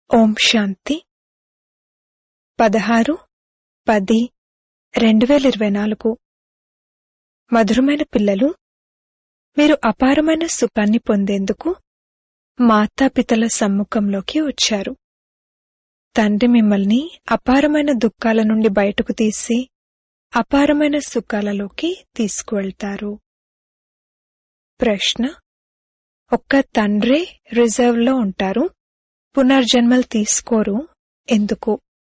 ఓం శాంతి పదహారు పది రెండు వేల ఇరవై నాలుగు మధురమైన పిల్లలు మీరు అపారమైన సుఖాన్ని పొందేందుకు మాతాపితల సమ్ముఖంలోకి వచ్చారు తండ్రి మిమ్మల్ని అపారమైన దుఃఖాల నుండి బయటకు తీసి అపారమైన సుఖాలలోకి తీసుకువెళ్తారు ప్రశ్న ఒక్క తండ్రే రిజర్వ్లో ఉంటారు పునర్జన్మలు తీసుకోరు ఎందుకు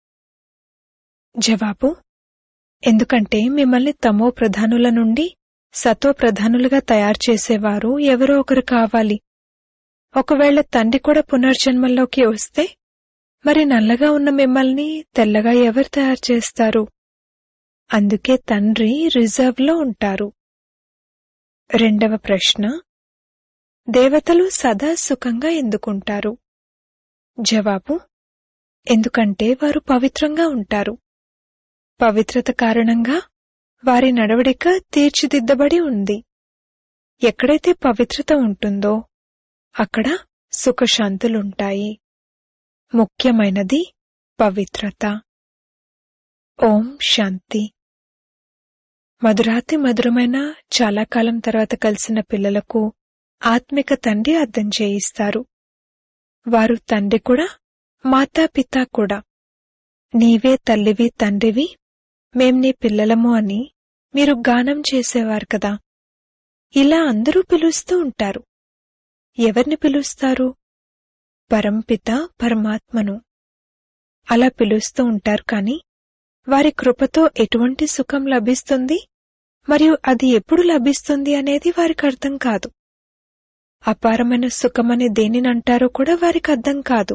జవాబు ఎందుకంటే మిమ్మల్ని తమో ప్రధానుల నుండి సతో ప్రధానులుగా తయారు చేసేవారు ఎవరో ఒకరు కావాలి ఒకవేళ తండ్రి కూడా పునర్జన్మల్లోకి వస్తే మరి నల్లగా ఉన్న మిమ్మల్ని తెల్లగా ఎవరు తయారు చేస్తారు అందుకే తండ్రి రిజర్వ్లో ఉంటారు రెండవ ప్రశ్న దేవతలు సదా సుఖంగా ఎందుకుంటారు జవాబు ఎందుకంటే వారు పవిత్రంగా ఉంటారు పవిత్రత కారణంగా వారి నడవడిక తీర్చిదిద్దబడి ఉంది ఎక్కడైతే పవిత్రత ఉంటుందో అక్కడ సుఖశాంతులుంటాయి ముఖ్యమైనది పవిత్రత ఓం శాంతి మధురాతి మధురమైన చాలా కాలం తర్వాత కలిసిన పిల్లలకు ఆత్మిక తండ్రి అర్థం చేయిస్తారు వారు తండ్రి కూడా మాతాపిత కూడా నీవే తల్లివి తండ్రివి మేం నీ పిల్లలము అని మీరు గానం చేసేవారు కదా ఇలా అందరూ పిలుస్తూ ఉంటారు ఎవరిని పిలుస్తారు పరంపిత పరమాత్మను అలా పిలుస్తూ ఉంటారు కాని వారి కృపతో ఎటువంటి సుఖం లభిస్తుంది మరియు అది ఎప్పుడు లభిస్తుంది అనేది వారికి అర్థం కాదు అపారమైన సుఖమని దేనినంటారో కూడా వారికి అర్థం కాదు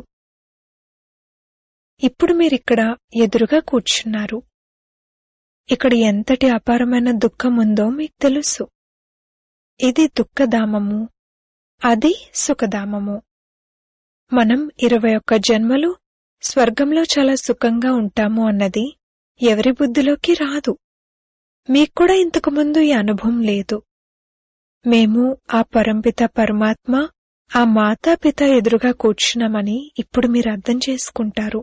ఇప్పుడు మీరిక్కడ ఎదురుగా కూర్చున్నారు ఇక్కడ ఎంతటి అపారమైన దుఃఖం ఉందో మీకు తెలుసు ఇది దుఃఖధామము అది సుఖధామము మనం ఇరవై ఒక్క జన్మలు స్వర్గంలో చాలా సుఖంగా ఉంటాము అన్నది ఎవరి బుద్ధిలోకి రాదు మీక్కూడా ఇంతకుముందు ఈ అనుభవం లేదు మేము ఆ పరంపిత పరమాత్మ ఆ మాతాపిత ఎదురుగా కూర్చున్నామని ఇప్పుడు మీరు అర్థం చేసుకుంటారు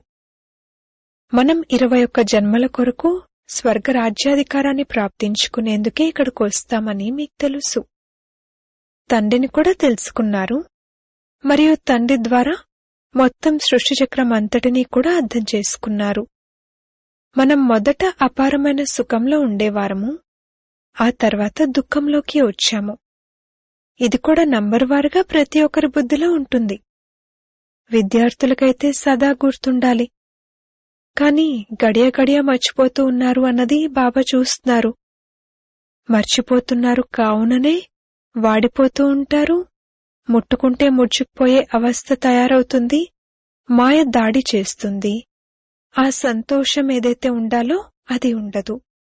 మనం ఇరవై ఒక్క జన్మల కొరకు స్వర్గ రాజ్యాధికారాన్ని ప్రాప్తించుకునేందుకే ఇక్కడికి వస్తామని మీకు తెలుసు తండ్రిని కూడా తెలుసుకున్నారు మరియు తండ్రి ద్వారా మొత్తం సృష్టి చక్రం అంతటినీ కూడా అర్థం చేసుకున్నారు మనం మొదట అపారమైన సుఖంలో ఉండేవారము ఆ తర్వాత దుఃఖంలోకి వచ్చాము ఇది కూడా నంబర్ వారుగా ప్రతి ఒక్కరి బుద్ధిలో ఉంటుంది విద్యార్థులకైతే సదా గుర్తుండాలి కాని గడియ గడియ మర్చిపోతూ ఉన్నారు అన్నది బాబా చూస్తున్నారు మర్చిపోతున్నారు కావుననే వాడిపోతూ ఉంటారు ముట్టుకుంటే ముడుచుకుపోయే అవస్థ తయారవుతుంది మాయ దాడి చేస్తుంది ఆ సంతోషం ఏదైతే ఉండాలో అది ఉండదు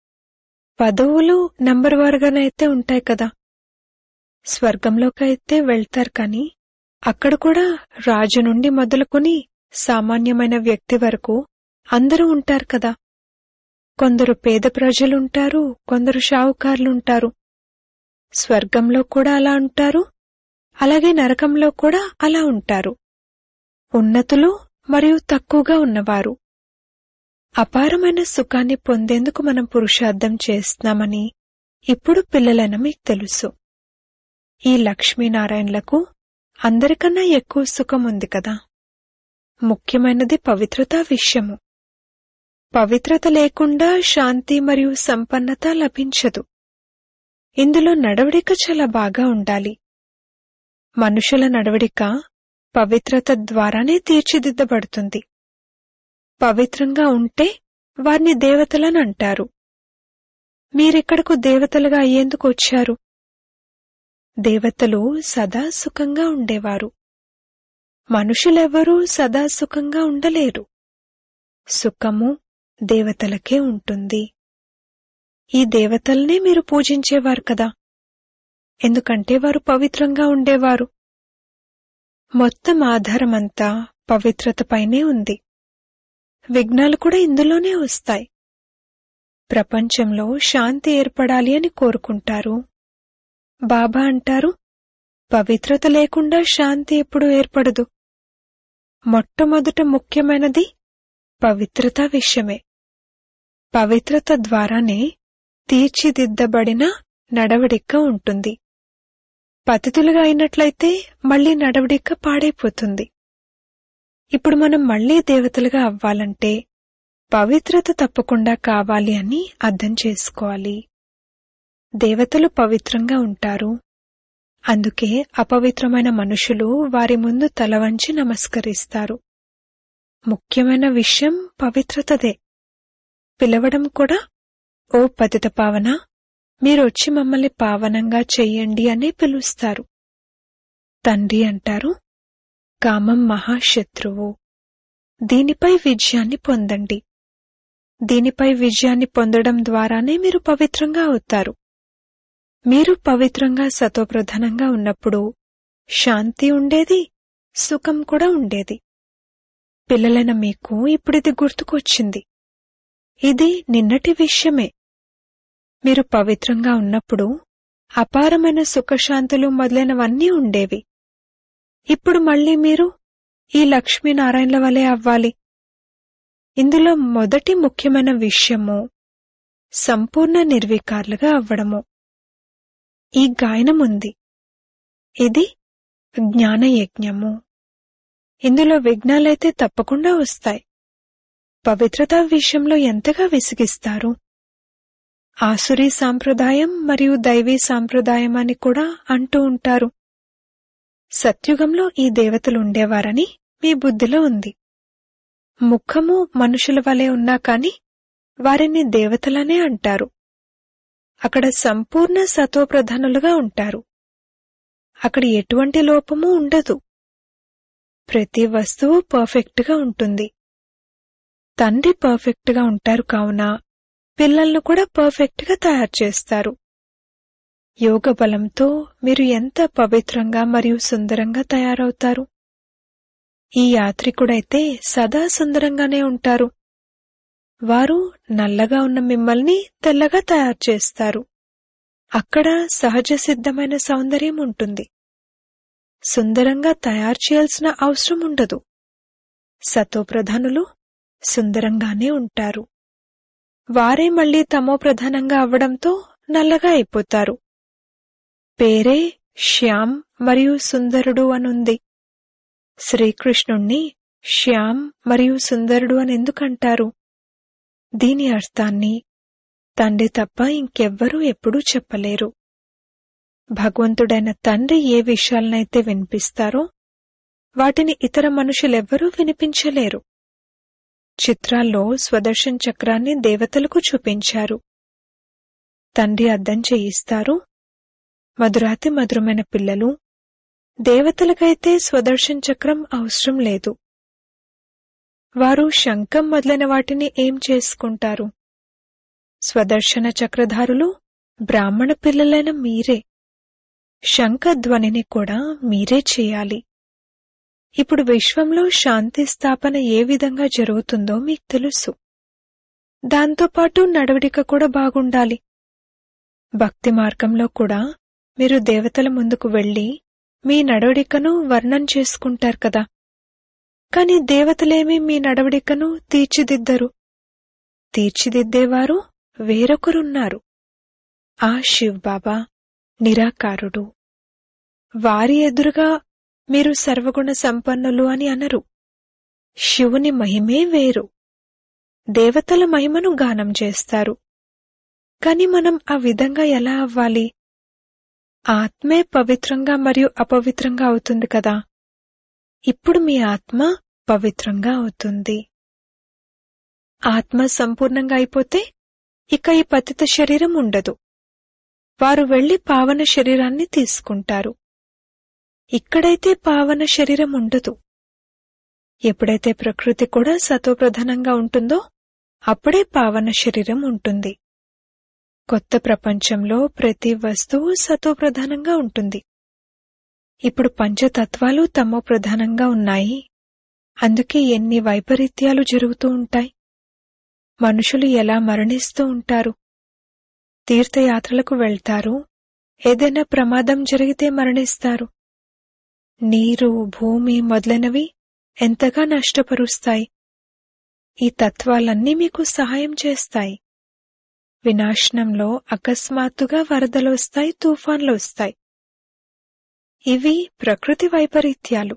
పదవులు నంబర్ వారుగానైతే ఉంటాయి కదా స్వర్గంలోకైతే వెళ్తారు కాని అక్కడ కూడా రాజు నుండి మొదలుకొని సామాన్యమైన వ్యక్తి వరకు అందరూ ఉంటారు కదా కొందరు పేద ప్రజలుంటారు కొందరు షావుకారులుంటారు స్వర్గంలో కూడా అలా ఉంటారు అలాగే నరకంలో కూడా అలా ఉంటారు ఉన్నతులు మరియు తక్కువగా ఉన్నవారు అపారమైన సుఖాన్ని పొందేందుకు మనం పురుషార్థం చేస్తున్నామని ఇప్పుడు పిల్లలైన మీకు తెలుసు ఈ లక్ష్మీనారాయణలకు అందరికన్నా ఎక్కువ సుఖం ఉంది కదా ముఖ్యమైనది పవిత్రత విషయము పవిత్రత లేకుండా శాంతి మరియు సంపన్నత లభించదు ఇందులో నడవడిక చాలా బాగా ఉండాలి మనుషుల నడవడిక పవిత్రత ద్వారానే తీర్చిదిద్దబడుతుంది పవిత్రంగా ఉంటే వారిని దేవతలని అంటారు మీరెక్కడకు దేవతలుగా అయ్యేందుకు వచ్చారు దేవతలు సదా సుఖంగా ఉండేవారు మనుషులెవ్వరూ సదా సుఖంగా ఉండలేరు సుఖము దేవతలకే ఉంటుంది ఈ దేవతల్నే మీరు పూజించేవారు కదా ఎందుకంటే వారు పవిత్రంగా ఉండేవారు మొత్తం ఆధారమంతా పవిత్రతపైనే ఉంది విఘ్నాలు కూడా ఇందులోనే వస్తాయి ప్రపంచంలో శాంతి ఏర్పడాలి అని కోరుకుంటారు బాబా అంటారు పవిత్రత లేకుండా శాంతి ఎప్పుడూ ఏర్పడదు మొట్టమొదట ముఖ్యమైనది పవిత్రత విషయమే పవిత్రత ద్వారానే తీర్చిదిద్దబడిన నడవడిక ఉంటుంది పతితులుగా అయినట్లయితే మళ్ళీ నడవడిక పాడైపోతుంది ఇప్పుడు మనం మళ్ళీ దేవతలుగా అవ్వాలంటే పవిత్రత తప్పకుండా కావాలి అని అర్థం చేసుకోవాలి దేవతలు పవిత్రంగా ఉంటారు అందుకే అపవిత్రమైన మనుషులు వారి ముందు తల వంచి నమస్కరిస్తారు ముఖ్యమైన విషయం పవిత్రతదే పిలవడం కూడా ఓ పతిత పావన మీరొచ్చి మమ్మల్ని పావనంగా చెయ్యండి అని పిలుస్తారు తండ్రి అంటారు కామం మహాశత్రువు దీనిపై విజయాన్ని పొందండి దీనిపై విజయాన్ని పొందడం ద్వారానే మీరు పవిత్రంగా అవుతారు మీరు పవిత్రంగా సతోప్రధానంగా ఉన్నప్పుడు శాంతి ఉండేది సుఖం కూడా ఉండేది పిల్లలైన మీకు ఇప్పుడిది గుర్తుకొచ్చింది ఇది నిన్నటి విషయమే మీరు పవిత్రంగా ఉన్నప్పుడు అపారమైన సుఖశాంతులు మొదలైనవన్నీ ఉండేవి ఇప్పుడు మళ్ళీ మీరు ఈ లక్ష్మీనారాయణల వలె అవ్వాలి ఇందులో మొదటి ముఖ్యమైన విషయము సంపూర్ణ నిర్వికారులుగా అవ్వడము ఈ గాయనం ఉంది ఇది జ్ఞానయజ్ఞము ఇందులో విఘ్నాలైతే తప్పకుండా వస్తాయి పవిత్రత విషయంలో ఎంతగా విసిగిస్తారు ఆసురీ సాంప్రదాయం మరియు దైవీ సాంప్రదాయం అని కూడా అంటూ ఉంటారు సత్యుగంలో ఈ దేవతలు ఉండేవారని మీ బుద్ధిలో ఉంది ముఖము మనుషుల వలె ఉన్నా కాని వారిని దేవతలనే అంటారు అక్కడ సంపూర్ణ సతోప్రధానులుగా ఉంటారు అక్కడ ఎటువంటి లోపము ఉండదు ప్రతి వస్తువు పర్ఫెక్ట్గా ఉంటుంది తండ్రి పర్ఫెక్ట్గా ఉంటారు కావున పిల్లలను కూడా పర్ఫెక్ట్గా తయారు చేస్తారు యోగ బలంతో మీరు ఎంత పవిత్రంగా మరియు సుందరంగా తయారవుతారు ఈ యాత్రికుడైతే సదా సుందరంగానే ఉంటారు వారు నల్లగా ఉన్న మిమ్మల్ని తెల్లగా తయారు చేస్తారు అక్కడ సహజ సిద్ధమైన సౌందర్యం ఉంటుంది సుందరంగా తయారు చేయాల్సిన అవసరం ఉండదు సతోప్రధానులు సుందరంగానే ఉంటారు వారే మళ్లీ తమో ప్రధానంగా అవ్వడంతో నల్లగా అయిపోతారు పేరే శ్యామ్ మరియు సుందరుడు అనుంది శ్రీకృష్ణుణ్ణి శ్యామ్ మరియు సుందరుడు అని ఎందుకంటారు దీని అర్థాన్ని తండ్రి తప్ప ఇంకెవ్వరూ ఎప్పుడూ చెప్పలేరు భగవంతుడైన తండ్రి ఏ విషయాలనైతే వినిపిస్తారో వాటిని ఇతర మనుషులెవ్వరూ వినిపించలేరు చిత్రాల్లో స్వదర్శన్ చక్రాన్ని దేవతలకు చూపించారు తండ్రి అద్దం చేయిస్తారు మధురాతి మధురమైన పిల్లలు దేవతలకైతే స్వదర్శన్ చక్రం అవసరం లేదు వారు శంఖం మొదలైన వాటిని ఏం చేసుకుంటారు స్వదర్శన చక్రధారులు బ్రాహ్మణ పిల్లలైన మీరే శంఖధ్వనిని కూడా మీరే చేయాలి ఇప్పుడు విశ్వంలో శాంతి స్థాపన ఏ విధంగా జరుగుతుందో మీకు తెలుసు దాంతోపాటు నడవడిక కూడా బాగుండాలి భక్తి మార్గంలో కూడా మీరు దేవతల ముందుకు వెళ్లి మీ నడవడికను వర్ణం చేసుకుంటారు కదా కాని దేవతలేమీ మీ నడవడికను తీర్చిదిద్దరు తీర్చిదిద్దేవారు వేరొకరున్నారు ఆ శివ్ బాబా నిరాకారుడు వారి ఎదురుగా మీరు సర్వగుణ సంపన్నులు అని అనరు శివుని మహిమే వేరు దేవతల మహిమను గానం చేస్తారు కాని మనం ఆ విధంగా ఎలా అవ్వాలి ఆత్మే పవిత్రంగా మరియు అపవిత్రంగా అవుతుంది కదా ఇప్పుడు మీ ఆత్మ పవిత్రంగా అవుతుంది ఆత్మ సంపూర్ణంగా అయిపోతే ఇక ఈ పతిత శరీరం ఉండదు వారు వెళ్లి పావన శరీరాన్ని తీసుకుంటారు ఇక్కడైతే పావన శరీరం ఉండదు ఎప్పుడైతే ప్రకృతి కూడా సతోప్రధానంగా ఉంటుందో అప్పుడే పావన శరీరం ఉంటుంది కొత్త ప్రపంచంలో ప్రతి వస్తువు సతోప్రధానంగా ఉంటుంది ఇప్పుడు పంచతత్వాలు తమో ప్రధానంగా ఉన్నాయి అందుకే ఎన్ని వైపరీత్యాలు జరుగుతూ ఉంటాయి మనుషులు ఎలా మరణిస్తూ ఉంటారు తీర్థయాత్రలకు వెళ్తారు ఏదైనా ప్రమాదం జరిగితే మరణిస్తారు నీరు భూమి మొదలైనవి ఎంతగా నష్టపరుస్తాయి ఈ తత్వాలన్నీ మీకు సహాయం చేస్తాయి వినాశనంలో అకస్మాత్తుగా వరదలొస్తాయి తుఫాన్లు వస్తాయి ఇవి ప్రకృతి వైపరీత్యాలు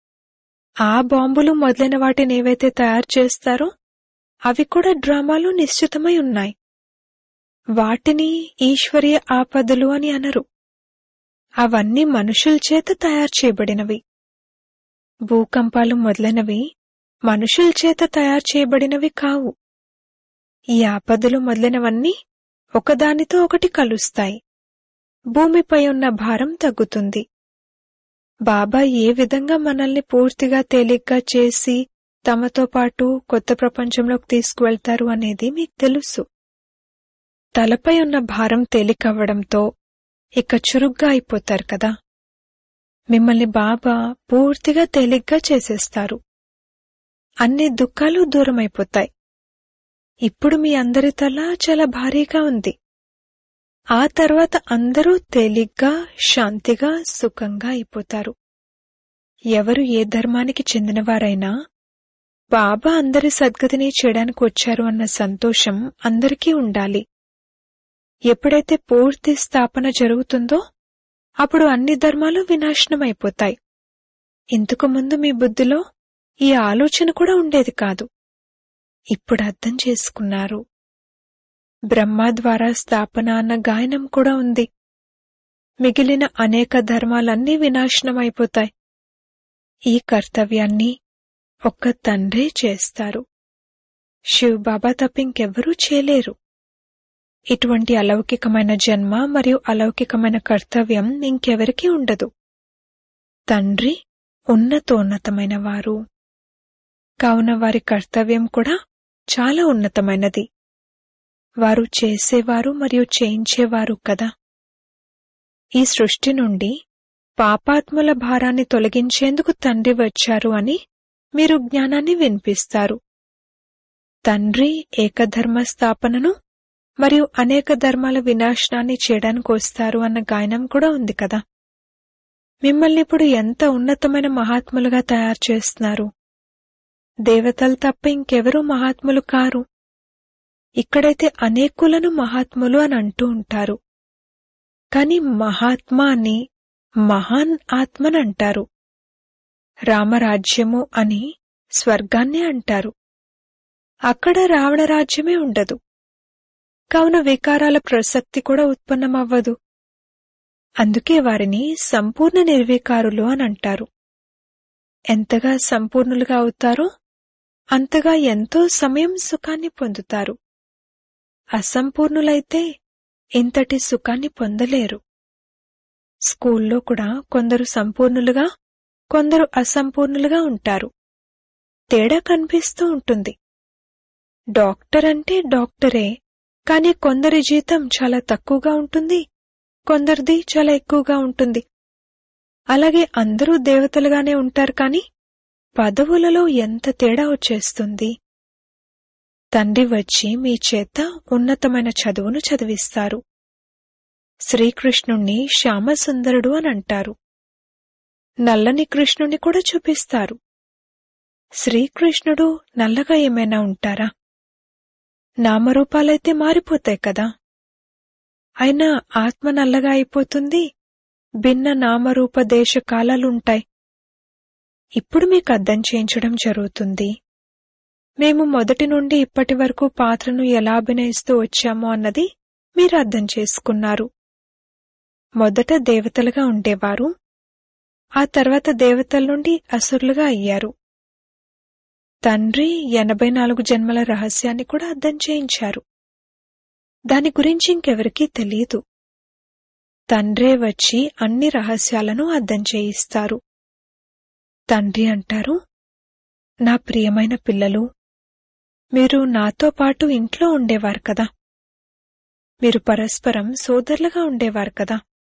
ఆ బాంబులు మొదలైన వాటిని ఏవైతే తయారు చేస్తారో అవి కూడా డ్రామాలో నిశ్చితమై ఉన్నాయి వాటిని ఈశ్వరీయ ఆపదలు అని అనరు అవన్నీ మనుషుల చేత తయారు చేయబడినవి భూకంపాలు మొదలైనవి మనుషుల చేత తయారు చేయబడినవి కావు ఈ ఆపదలు మొదలైనవన్నీ ఒకదానితో ఒకటి కలుస్తాయి భూమిపై ఉన్న భారం తగ్గుతుంది బాబా ఏ విధంగా మనల్ని పూర్తిగా తేలిగ్గా చేసి తమతో పాటు కొత్త ప్రపంచంలోకి తీసుకువెళ్తారు అనేది మీకు తెలుసు తలపై ఉన్న భారం తేలికవ్వడంతో ఇక చురుగ్గా అయిపోతారు కదా మిమ్మల్ని బాబా పూర్తిగా తేలిగ్గా చేసేస్తారు అన్ని దుఃఖాలు దూరమైపోతాయి ఇప్పుడు మీ అందరి తల చాలా భారీగా ఉంది ఆ తర్వాత అందరూ తేలిగ్గా శాంతిగా సుఖంగా అయిపోతారు ఎవరు ఏ ధర్మానికి చెందినవారైనా బాబా అందరి సద్గతిని చేయడానికి వచ్చారు అన్న సంతోషం అందరికీ ఉండాలి ఎప్పుడైతే పూర్తి స్థాపన జరుగుతుందో అప్పుడు అన్ని ధర్మాలు వినాశనమైపోతాయి ఇంతకు ముందు మీ బుద్ధిలో ఈ ఆలోచన కూడా ఉండేది కాదు ఇప్పుడు అర్థం చేసుకున్నారు బ్రహ్మ ద్వారా స్థాపన అన్న గాయనం కూడా ఉంది మిగిలిన అనేక ధర్మాలన్నీ వినాశనమైపోతాయి ఈ కర్తవ్యాన్ని ఒక్క తండ్రే చేస్తారు శివ్ బాబా తప్ప ఇంకెవ్వరూ చేయలేరు ఇటువంటి అలౌకికమైన జన్మ మరియు అలౌకికమైన కర్తవ్యం ఇంకెవరికీ ఉండదు తండ్రి ఉన్నతోన్నతమైన వారు కావున వారి కర్తవ్యం కూడా చాలా ఉన్నతమైనది వారు చేసేవారు మరియు చేయించేవారు కదా ఈ సృష్టి నుండి పాపాత్ముల భారాన్ని తొలగించేందుకు తండ్రి వచ్చారు అని మీరు జ్ఞానాన్ని వినిపిస్తారు తండ్రి ఏకధర్మ స్థాపనను మరియు అనేక ధర్మాల వినాశనాన్ని చేయడానికి వస్తారు అన్న గాయనం కూడా ఉంది కదా మిమ్మల్ని ఇప్పుడు ఎంత ఉన్నతమైన మహాత్ములుగా తయారు చేస్తున్నారు దేవతలు తప్ప ఇంకెవరూ మహాత్ములు కారు ఇక్కడైతే అనేకులను మహాత్ములు అని అంటూ ఉంటారు కాని మహాత్మా అని మహాన్ ఆత్మని అంటారు రామరాజ్యము అని స్వర్గాన్నే అంటారు అక్కడ రావణ రాజ్యమే ఉండదు కావున వికారాల ప్రసక్తి కూడా ఉత్పన్నమవ్వదు అందుకే వారిని సంపూర్ణ నిర్వికారులు అని అంటారు ఎంతగా సంపూర్ణులుగా అవుతారో అంతగా ఎంతో సమయం సుఖాన్ని పొందుతారు అసంపూర్ణులైతే ఇంతటి సుఖాన్ని పొందలేరు స్కూల్లో కూడా కొందరు సంపూర్ణులుగా కొందరు అసంపూర్ణులుగా ఉంటారు తేడా కనిపిస్తూ ఉంటుంది డాక్టర్ అంటే డాక్టరే కానీ కొందరి జీతం చాలా తక్కువగా ఉంటుంది కొందరిది చాలా ఎక్కువగా ఉంటుంది అలాగే అందరూ దేవతలుగానే ఉంటారు కాని పదవులలో ఎంత తేడా వచ్చేస్తుంది తండ్రి వచ్చి మీ చేత ఉన్నతమైన చదువును చదివిస్తారు శ్రీకృష్ణుణ్ణి శ్యామసుందరుడు అని అంటారు నల్లని కృష్ణుణ్ణి కూడా చూపిస్తారు శ్రీకృష్ణుడు నల్లగా ఏమైనా ఉంటారా నామరూపాలైతే మారిపోతాయి కదా అయినా ఆత్మ నల్లగా అయిపోతుంది భిన్న నామరూప దేశ కాలాలుంటాయి ఇప్పుడు మీకు అర్థం చేయించడం జరుగుతుంది మేము మొదటి నుండి ఇప్పటి వరకు పాత్రను ఎలా అభినయిస్తూ వచ్చామో అన్నది మీరు అర్థం చేసుకున్నారు మొదట దేవతలుగా ఉండేవారు ఆ తర్వాత దేవతల నుండి అసురులుగా అయ్యారు తండ్రి ఎనభై నాలుగు జన్మల రహస్యాన్ని కూడా అర్థం చేయించారు దాని గురించి ఇంకెవరికీ తెలియదు తండ్రే వచ్చి అన్ని రహస్యాలను అర్థం చేయిస్తారు తండ్రి అంటారు నా ప్రియమైన పిల్లలు మీరు నాతో పాటు ఇంట్లో ఉండేవారు కదా మీరు పరస్పరం సోదరులుగా ఉండేవారు కదా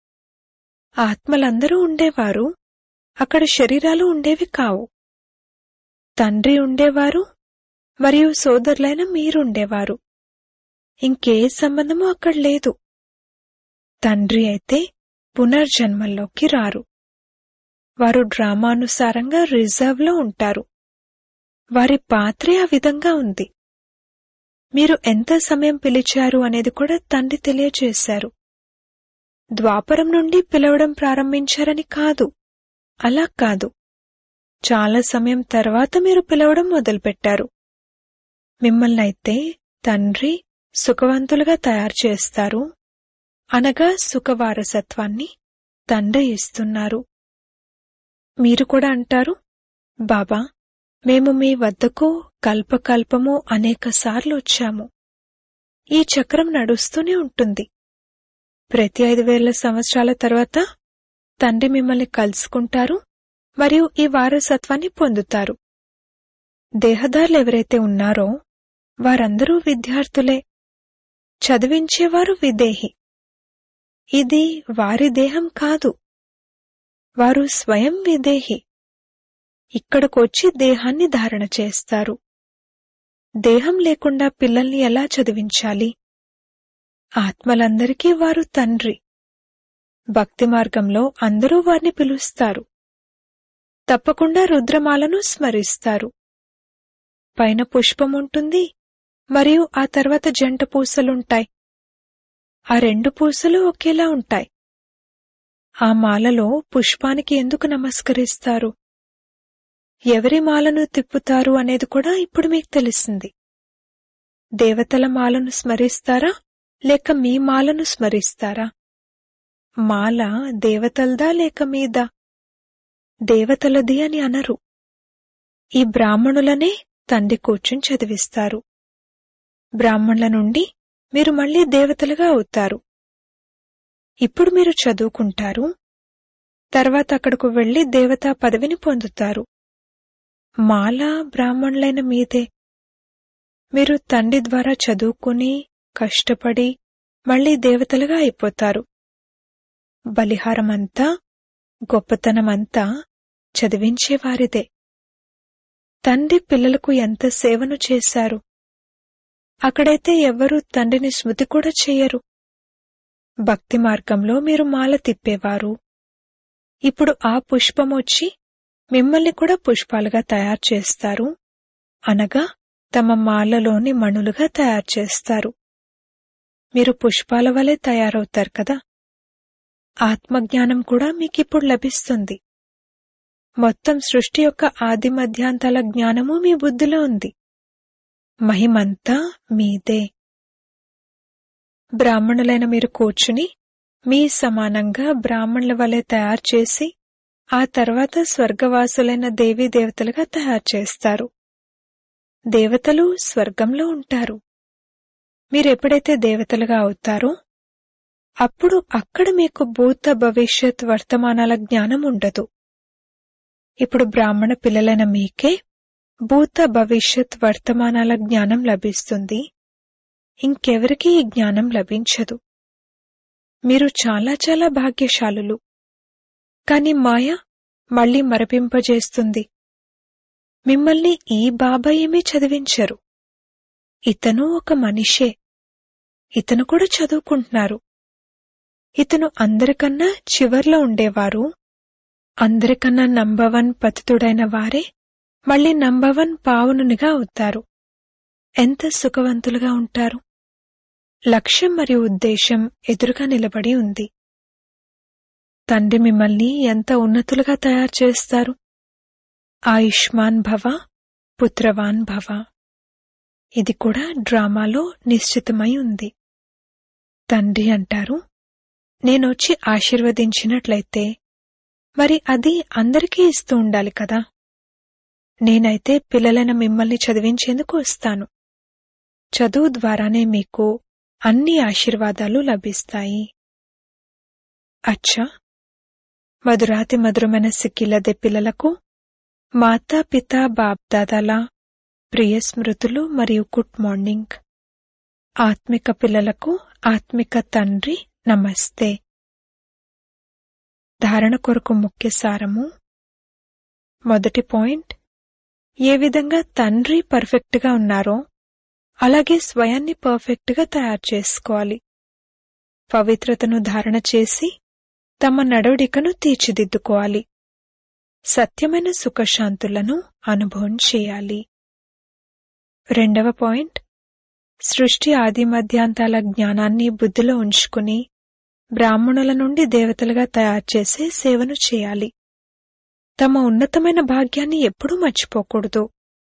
ఆత్మలందరూ ఉండేవారు అక్కడ శరీరాలు ఉండేవి కావు తండ్రి ఉండేవారు మరియు సోదరులైన మీరుండేవారు ఇంకే సంబంధము అక్కడ లేదు తండ్రి అయితే పునర్జన్మల్లోకి రారు వారు డ్రామానుసారంగా రిజర్వ్లో ఉంటారు వారి పాత్రే ఆ విధంగా ఉంది మీరు ఎంత సమయం పిలిచారు అనేది కూడా తండ్రి తెలియచేశారు ద్వాపరం నుండి పిలవడం ప్రారంభించారని కాదు అలా కాదు చాలా సమయం తర్వాత మీరు పిలవడం మొదలుపెట్టారు మిమ్మల్ని అయితే తండ్రి సుఖవంతులుగా తయారు చేస్తారు అనగా సుఖవారసత్వాన్ని తండ్రి ఇస్తున్నారు మీరు కూడా అంటారు బాబా మేము మీ వద్దకు కల్పకల్పము అనేకసార్లు వచ్చాము ఈ చక్రం నడుస్తూనే ఉంటుంది ప్రతి ఐదు వేల సంవత్సరాల తర్వాత తండ్రి మిమ్మల్ని కలుసుకుంటారు మరియు ఈ వారసత్వాన్ని పొందుతారు దేహదారులు ఎవరైతే ఉన్నారో వారందరూ విద్యార్థులే చదివించేవారు విదేహి ఇది వారి దేహం కాదు వారు స్వయం విదేహి ఇక్కడకొచ్చి దేహాన్ని ధారణ చేస్తారు దేహం లేకుండా పిల్లల్ని ఎలా చదివించాలి ఆత్మలందరికీ వారు తండ్రి భక్తి మార్గంలో అందరూ వారిని పిలుస్తారు తప్పకుండా రుద్రమాలను స్మరిస్తారు పైన పుష్పం ఉంటుంది మరియు ఆ తర్వాత జంట పూసలుంటాయి ఆ రెండు పూసలు ఒకేలా ఉంటాయి ఆ మాలలో పుష్పానికి ఎందుకు నమస్కరిస్తారు ఎవరి మాలను తిప్పుతారు అనేది కూడా ఇప్పుడు మీకు తెలిసింది దేవతల మాలను స్మరిస్తారా లేక మీ మాలను స్మరిస్తారా మాల దేవతలదా లేక మీదా దేవతలది అని అనరు ఈ బ్రాహ్మణులనే తండ్రి కూర్చుని చదివిస్తారు బ్రాహ్మణుల నుండి మీరు మళ్ళీ దేవతలుగా అవుతారు ఇప్పుడు మీరు చదువుకుంటారు తర్వాత అక్కడకు వెళ్లి దేవతా పదవిని పొందుతారు మాల బ్రాహ్మణులైన మీదే మీరు తండ్రి ద్వారా చదువుకుని కష్టపడి మళ్ళీ దేవతలుగా అయిపోతారు బలిహారమంతా గొప్పతనమంతా చదివించేవారిదే తండ్రి పిల్లలకు ఎంత సేవను చేశారు అక్కడైతే ఎవ్వరూ తండ్రిని స్మృతి కూడా చెయ్యరు భక్తి మార్గంలో మీరు మాల తిప్పేవారు ఇప్పుడు ఆ పుష్పమొచ్చి మిమ్మల్ని కూడా పుష్పాలుగా తయారు చేస్తారు అనగా తమ మాలలోని మణులుగా తయారు చేస్తారు మీరు పుష్పాల వలె తయారవుతారు కదా ఆత్మజ్ఞానం కూడా మీకిప్పుడు లభిస్తుంది మొత్తం సృష్టి యొక్క ఆది మధ్యాంతాల జ్ఞానము మీ బుద్ధిలో ఉంది మహిమంతా మీదే బ్రాహ్మణులైన మీరు కూర్చుని మీ సమానంగా బ్రాహ్మణుల వలె తయారు చేసి ఆ తర్వాత స్వర్గవాసులైన దేవీ దేవతలుగా తయారు చేస్తారు దేవతలు స్వర్గంలో ఉంటారు మీరెప్పుడైతే దేవతలుగా అవుతారో అప్పుడు అక్కడ మీకు భూత భవిష్యత్ వర్తమానాల జ్ఞానం ఉండదు ఇప్పుడు బ్రాహ్మణ పిల్లలైన మీకే భూత భవిష్యత్ వర్తమానాల జ్ఞానం లభిస్తుంది ఇంకెవరికి ఈ జ్ఞానం లభించదు మీరు చాలా చాలా భాగ్యశాలులు కాని మాయ మళ్ళీ మరపింపజేస్తుంది మిమ్మల్ని ఈ బాబా ఏమీ చదివించరు ఇతను ఒక మనిషే ఇతను కూడా చదువుకుంటున్నారు ఇతను అందరికన్నా చివర్లో ఉండేవారు అందరికన్నా నంబవన్ పతితుడైన వారే మళ్ళీ నంబవన్ పావనునిగా అవుతారు ఎంత సుఖవంతులుగా ఉంటారు లక్ష్యం మరియు ఉద్దేశం ఎదురుగా నిలబడి ఉంది తండ్రి మిమ్మల్ని ఎంత ఉన్నతులుగా తయారు చేస్తారు ఆయుష్మాన్ భవ పుత్రవాన్ భవ ఇది కూడా డ్రామాలో నిశ్చితమై ఉంది తండ్రి అంటారు నేనొచ్చి ఆశీర్వదించినట్లయితే మరి అది అందరికీ ఇస్తూ ఉండాలి కదా నేనైతే పిల్లలైన మిమ్మల్ని చదివించేందుకు వస్తాను చదువు ద్వారానే మీకు అన్ని ఆశీర్వాదాలు లభిస్తాయి అచ్చా మధురాతి మధురమైన సిక్కిలదే పిల్లలకు మాతా పిత బాప్దాదాల ప్రియ స్మృతులు మరియు గుడ్ మార్నింగ్ ఆత్మిక పిల్లలకు ఆత్మిక తండ్రి నమస్తే ధారణ కొరకు ముఖ్య సారము మొదటి పాయింట్ ఏ విధంగా తండ్రి పర్ఫెక్ట్గా ఉన్నారో అలాగే స్వయాన్ని పర్ఫెక్ట్గా తయారు చేసుకోవాలి పవిత్రతను ధారణ చేసి తమ నడవడికను తీర్చిదిద్దుకోవాలి సత్యమైన సుఖశాంతులను అనుభవం చేయాలి రెండవ పాయింట్ సృష్టి ఆది మధ్యాంతాల జ్ఞానాన్ని బుద్ధిలో ఉంచుకుని బ్రాహ్మణుల నుండి దేవతలుగా తయారు చేసే సేవను చేయాలి తమ ఉన్నతమైన భాగ్యాన్ని ఎప్పుడూ మర్చిపోకూడదు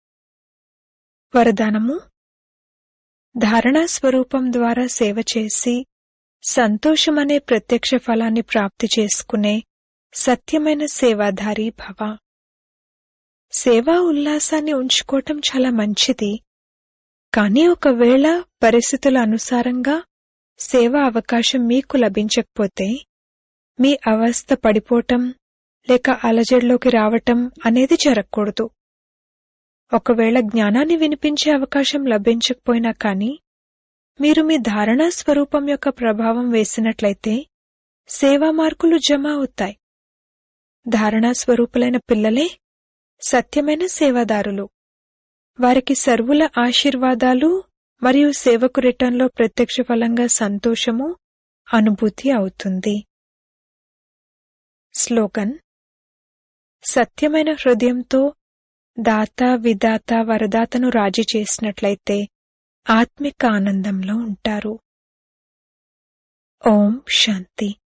వరదానము ధారణా స్వరూపం ద్వారా సేవ చేసి సంతోషమనే ప్రత్యక్ష ఫలాన్ని ప్రాప్తి చేసుకునే సత్యమైన సేవాధారి భవ సేవా ఉల్లాసాన్ని ఉంచుకోవటం చాలా మంచిది కానీ ఒకవేళ పరిస్థితుల అనుసారంగా సేవా అవకాశం మీకు లభించకపోతే మీ అవస్థ పడిపోవటం లేక అలజడిలోకి రావటం అనేది జరగకూడదు ఒకవేళ జ్ఞానాన్ని వినిపించే అవకాశం లభించకపోయినా కానీ మీరు మీ ధారణా స్వరూపం యొక్క ప్రభావం వేసినట్లయితే సేవా మార్కులు జమ అవుతాయి ధారణా స్వరూపులైన పిల్లలే సత్యమైన సేవాదారులు వారికి సర్వుల ఆశీర్వాదాలు మరియు సేవకు రిటర్న్లో ప్రత్యక్ష ఫలంగా సంతోషము అనుభూతి అవుతుంది స్లోగన్ సత్యమైన హృదయంతో దాత విదాత వరదాతను రాజీ చేసినట్లయితే ఆత్మిక ఆనందంలో ఉంటారు ఓం శాంతి